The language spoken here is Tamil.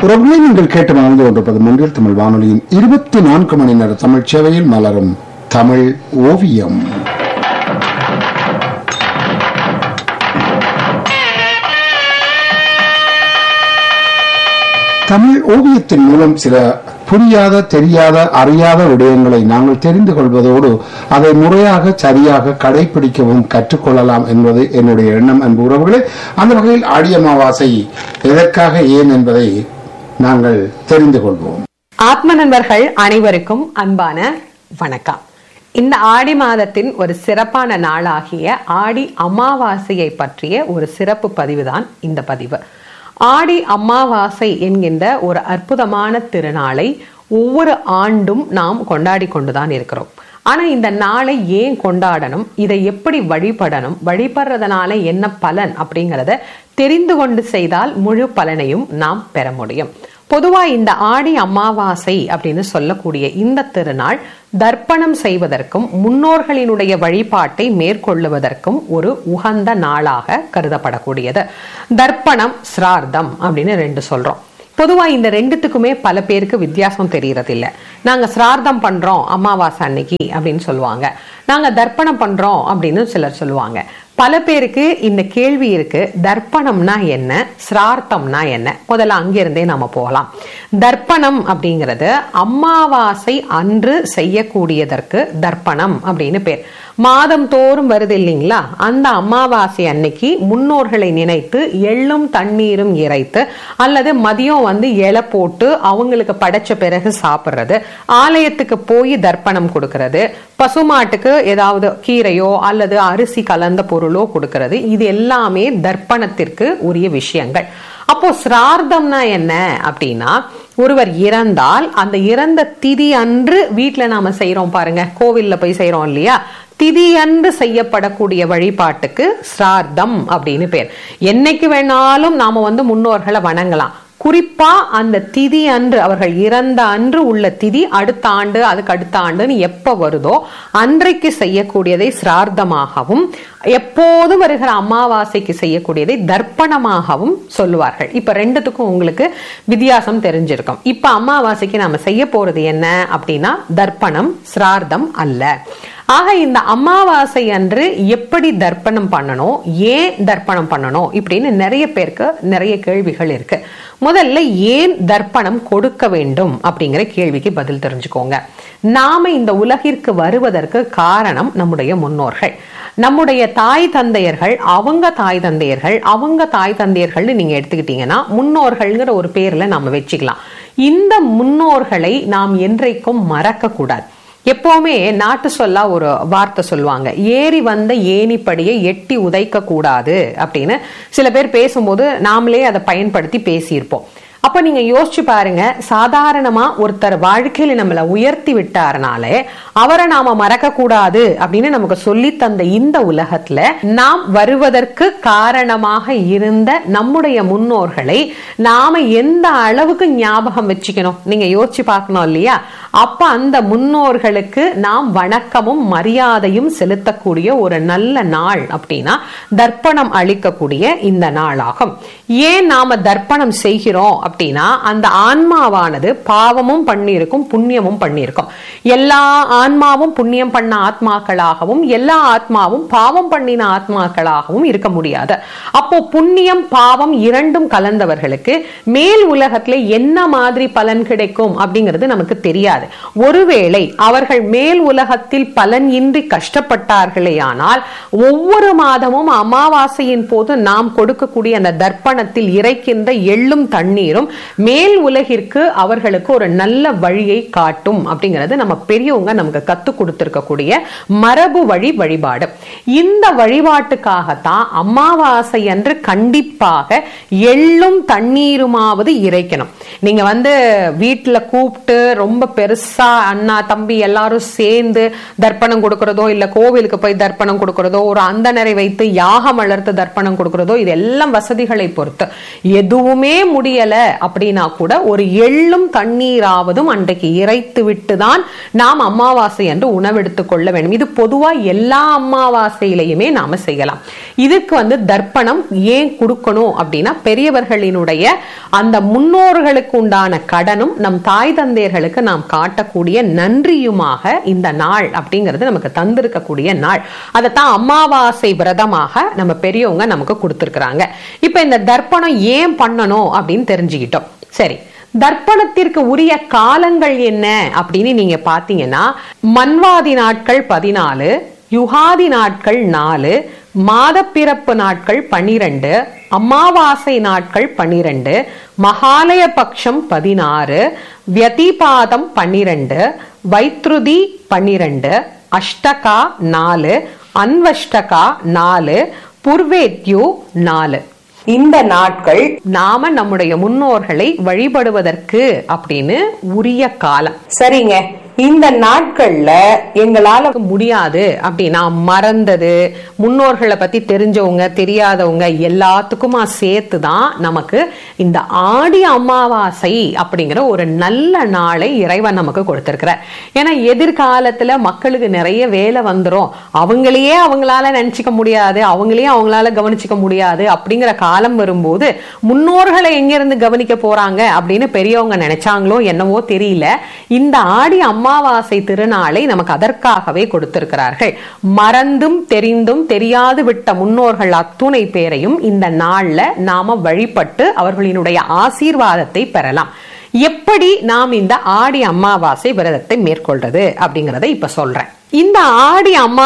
உறவுகளை நீங்கள் கேட்டு மறந்து கொண்டிருப்பது மன்றில் தமிழ் வானொலியின் இருபத்தி நான்கு மணி நேர தமிழ் சேவையில் மலரும் தமிழ் ஓவியம் தமிழ் ஓவியத்தின் மூலம் சில புரியாத தெரியாத அறியாத விடயங்களை நாங்கள் தெரிந்து கொள்வதோடு அதை முறையாக சரியாக கடைபிடிக்கவும் கற்றுக்கொள்ளலாம் என்பது என்னுடைய எண்ணம் அன்பு உறவுகளே அந்த வகையில் ஆடி அமாவாசை எதற்காக ஏன் என்பதை நாங்கள் தெரிந்து கொள்வோம் ஆத்ம நண்பர்கள் அனைவருக்கும் அன்பான வணக்கம் இந்த ஆடி மாதத்தின் ஒரு சிறப்பான நாளாகிய ஆடி அமாவாசையை பற்றிய ஒரு சிறப்பு பதிவுதான் இந்த பதிவு ஆடி அமாவாசை என்கின்ற ஒரு அற்புதமான திருநாளை ஒவ்வொரு ஆண்டும் நாம் கொண்டாடி கொண்டுதான் இருக்கிறோம் ஆனா இந்த நாளை ஏன் கொண்டாடணும் இதை எப்படி வழிபடணும் வழிபடுறதுனால என்ன பலன் அப்படிங்கிறத தெரிந்து கொண்டு செய்தால் முழு பலனையும் நாம் பெற முடியும் பொதுவா இந்த ஆடி அமாவாசை அப்படின்னு சொல்லக்கூடிய இந்த திருநாள் தர்ப்பணம் செய்வதற்கும் முன்னோர்களினுடைய வழிபாட்டை மேற்கொள்ளுவதற்கும் ஒரு உகந்த நாளாக கருதப்படக்கூடியது தர்ப்பணம் சிரார்த்தம் அப்படின்னு ரெண்டு சொல்றோம் பொதுவா இந்த ரெண்டுத்துக்குமே பல பேருக்கு வித்தியாசம் தெரியறது இல்ல நாங்க சிரார்த்தம் பண்றோம் அமாவாசை அன்னைக்கு அப்படின்னு சொல்லுவாங்க நாங்க தர்ப்பணம் பண்றோம் அப்படின்னு சிலர் சொல்லுவாங்க பல பேருக்கு இந்த கேள்வி இருக்கு தர்ப்பணம்னா என்ன சிரார்த்தம்னா என்ன முதல்ல அங்கிருந்தே நாம போகலாம் தர்ப்பணம் அப்படிங்கிறது அமாவாசை அன்று செய்யக்கூடியதற்கு தர்ப்பணம் அப்படின்னு பேர் மாதம் தோறும் வருது இல்லைங்களா அந்த அமாவாசை அன்னைக்கு முன்னோர்களை நினைத்து எள்ளும் தண்ணீரும் இறைத்து அல்லது மதியம் வந்து இலை போட்டு அவங்களுக்கு படைச்ச பிறகு சாப்பிட்றது ஆலயத்துக்கு போய் தர்ப்பணம் கொடுக்கறது பசுமாட்டுக்கு ஏதாவது கீரையோ அல்லது அரிசி கலந்த பொருளோ கொடுக்கறது இது எல்லாமே தர்ப்பணத்திற்கு உரிய விஷயங்கள் அப்போ சிரார்த்தம்னா என்ன அப்படின்னா ஒருவர் இறந்தால் அந்த இறந்த திதி அன்று வீட்டுல நாம செய்யறோம் பாருங்க கோவில்ல போய் செய்யறோம் இல்லையா திதியன்று செய்யப்படக்கூடிய வழிபாட்டுக்கு சிரார்த்தம் அப்படின்னு பேர் என்னைக்கு வேணாலும் நாம வந்து முன்னோர்களை வணங்கலாம் குறிப்பா அந்த திதி அன்று அவர்கள் இறந்த அன்று உள்ள திதி அடுத்த ஆண்டு அதுக்கு அடுத்த ஆண்டுன்னு எப்ப வருதோ அன்றைக்கு செய்யக்கூடியதை சிரார்த்தமாகவும் எப்போதும் வருகிற அமாவாசைக்கு செய்யக்கூடியதை தர்ப்பணமாகவும் சொல்லுவார்கள் இப்ப ரெண்டுத்துக்கும் உங்களுக்கு வித்தியாசம் தெரிஞ்சிருக்கும் இப்ப அமாவாசைக்கு நாம செய்ய போறது என்ன அப்படின்னா தர்ப்பணம் சிரார்த்தம் அல்ல ஆக இந்த அமாவாசை அன்று எப்படி தர்ப்பணம் பண்ணணும் ஏன் தர்ப்பணம் பண்ணணும் இப்படின்னு நிறைய பேருக்கு நிறைய கேள்விகள் இருக்கு முதல்ல ஏன் தர்ப்பணம் கொடுக்க வேண்டும் அப்படிங்கிற கேள்விக்கு பதில் தெரிஞ்சுக்கோங்க நாம இந்த உலகிற்கு வருவதற்கு காரணம் நம்முடைய முன்னோர்கள் நம்முடைய தாய் தந்தையர்கள் அவங்க தாய் தந்தையர்கள் அவங்க தாய் தந்தையர்கள்னு நீங்க எடுத்துக்கிட்டீங்கன்னா முன்னோர்கள்ங்கிற ஒரு பேர்ல நாம வச்சுக்கலாம் இந்த முன்னோர்களை நாம் என்றைக்கும் மறக்க கூடாது எப்பவுமே நாட்டு சொல்லா ஒரு வார்த்தை சொல்லுவாங்க ஏறி வந்த ஏணிப்படியை எட்டி உதைக்க கூடாது அப்படின்னு சில பேர் பேசும்போது நாமளே அதை பயன்படுத்தி பேசியிருப்போம் அப்ப நீங்க யோசிச்சு பாருங்க சாதாரணமா ஒருத்தர் வாழ்க்கையில நம்மள உயர்த்தி விட்டாருனாலே அவரை நாம மறக்க கூடாது அப்படின்னு நமக்கு சொல்லி தந்த இந்த உலகத்துல நாம் வருவதற்கு காரணமாக இருந்த நம்முடைய முன்னோர்களை நாம எந்த அளவுக்கு ஞாபகம் வச்சுக்கணும் நீங்க யோசிச்சு பார்க்கணும் இல்லையா அப்ப அந்த முன்னோர்களுக்கு நாம் வணக்கமும் மரியாதையும் செலுத்தக்கூடிய ஒரு நல்ல நாள் அப்படின்னா தர்ப்பணம் அளிக்கக்கூடிய இந்த நாளாகும் ஏன் நாம தர்ப்பணம் செய்கிறோம் அப்படின்னா அந்த ஆன்மாவானது பாவமும் பண்ணியிருக்கும் புண்ணியமும் பண்ணியிருக்கும் எல்லா ஆன்மாவும் புண்ணியம் பண்ண ஆத்மாக்களாகவும் எல்லா ஆத்மாவும் பாவம் பண்ணின ஆத்மாக்களாகவும் இருக்க முடியாது அப்போ புண்ணியம் பாவம் இரண்டும் கலந்தவர்களுக்கு மேல் உலகத்துல என்ன மாதிரி பலன் கிடைக்கும் அப்படிங்கிறது நமக்கு தெரியாது ஒருவேளை அவர்கள் மேல் உலகத்தில் பலன் இன்றி கஷ்டப்பட்டார்களே ஆனால் ஒவ்வொரு மாதமும் அமாவாசையின் போது நாம் கொடுக்கக்கூடிய அந்த தர்ப்பணத்தில் இறைக்கின்ற எள்ளும் தண்ணீரும் மேல் உலகிற்கு அவர்களுக்கு ஒரு நல்ல வழியை காட்டும் அப்படிங்கிறது நம்ம பெரியவங்க நமக்கு கத்து கொடுத்திருக்கக்கூடிய மரபு வழி வழிபாடு இந்த வழிபாட்டுக்காகத்தான் அமாவாசை அன்று கண்டிப்பாக எள்ளும் தண்ணீருமாவது இறைக்கணும் நீங்க வந்து வீட்டுல கூப்பிட்டு ரொம்ப பெருசா அண்ணா தம்பி எல்லாரும் சேர்ந்து தர்ப்பணம் கொடுக்கறதோ இல்ல கோவிலுக்கு போய் தர்ப்பணம் கொடுக்கறதோ ஒரு அந்தனரை வைத்து யாகம் வளர்த்து தர்ப்பணம் கொடுக்கறதோ இது எல்லாம் வசதிகளை பொறுத்து எதுவுமே முடியல அப்படின்னா கூட ஒரு எள்ளும் தண்ணீராவதும் அன்றைக்கு இறைத்து விட்டு தான் நாம் அமாவாசை என்று உணவெடுத்துக் கொள்ள வேண்டும் இது பொதுவா எல்லா அமாவாசையிலையுமே நாம செய்யலாம் இதுக்கு வந்து தர்ப்பணம் ஏன் கொடுக்கணும் அப்படின்னா பெரியவர்களினுடைய அந்த முன்னோர்களுக்கு அவர்களுக்கு உண்டான கடனும் நம் தாய் தந்தையர்களுக்கு நாம் காட்டக்கூடிய நன்றியுமாக இந்த நாள் அப்படிங்கிறது நமக்கு தந்திருக்கக்கூடிய நாள் அதைத்தான் அமாவாசை விரதமாக நம்ம பெரியவங்க நமக்கு கொடுத்துருக்குறாங்க இப்ப இந்த தர்ப்பணம் ஏன் பண்ணணும் அப்படின்னு தெரிஞ்சுக்கிட்டோம் சரி தர்ப்பணத்திற்கு உரிய காலங்கள் என்ன அப்படின்னு நீங்க பாத்தீங்கன்னா மன்வாதி நாட்கள் பதினாலு யுகாதி நாட்கள் நாலு மாதப்பிறப்பு நாட்கள் பன்னிரண்டு அமாவாசை நாட்கள் பன்னிரண்டு மகாலய பட்சம் பதினாறு வியதிபாதம் பன்னிரண்டு வைத்ருதி பன்னிரண்டு அஷ்டகா நாலு அன்வஷ்டகா நாலு புர்வேத்யு நாலு இந்த நாட்கள் நாம நம்முடைய முன்னோர்களை வழிபடுவதற்கு அப்படின்னு உரிய காலம் சரிங்க இந்த நாட்கள்ல எங்களால முடியாது அப்படின்னா மறந்தது முன்னோர்களை பத்தி தெரிஞ்சவங்க தெரியாதவங்க எல்லாத்துக்குமா சேர்த்து தான் நமக்கு இந்த ஆடி அமாவாசை அப்படிங்கிற ஒரு நல்ல நாளை இறைவன் நமக்கு கொடுத்திருக்கிறார் ஏன்னா எதிர்காலத்துல மக்களுக்கு நிறைய வேலை வந்துரும் அவங்களையே அவங்களால நினைச்சுக்க முடியாது அவங்களையே அவங்களால கவனிச்சுக்க முடியாது அப்படிங்கிற காலம் வரும்போது முன்னோர்களை எங்கிருந்து கவனிக்க போறாங்க அப்படின்னு பெரியவங்க நினைச்சாங்களோ என்னவோ தெரியல இந்த ஆடி அமாவாசை திருநாளை நமக்கு அதற்காகவே கொடுத்திருக்கிறார்கள் மறந்தும் தெரிந்தும் தெரியாது விட்ட முன்னோர்கள் அத்துணை பேரையும் இந்த நாள்ல நாம வழிபட்டு அவர்களினுடைய ஆசீர்வாதத்தை பெறலாம் எப்படி நாம் இந்த ஆடி அமாவாசை விரதத்தை மேற்கொள்றது அப்படிங்கறத இப்ப சொல்றேன் இந்த ஆடி அம்மா